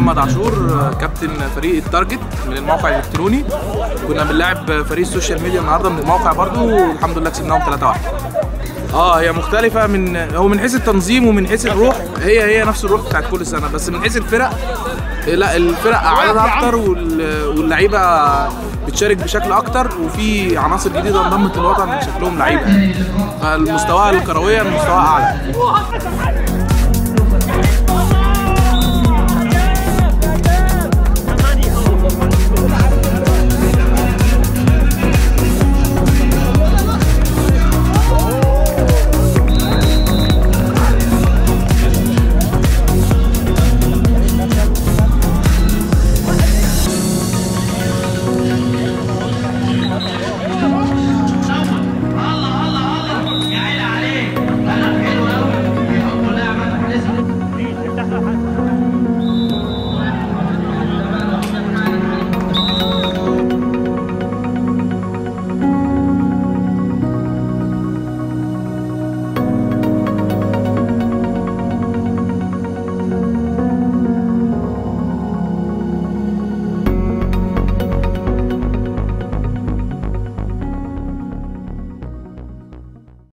محمد عاشور كابتن فريق التارجت من الموقع الالكتروني كنا بنلعب فريق السوشيال ميديا النهارده من الموقع برضو والحمد لله كسبناهم 3 1 اه هي مختلفة من هو من حيث التنظيم ومن حيث الروح هي هي نفس الروح بتاعت كل سنة بس من حيث الفرق لا الفرق عددها اكتر وال- واللعيبة بتشارك بشكل اكتر وفي عناصر جديدة انضمت للوطن شكلهم لعيبة فالمستوى الكروية مستوى اعلى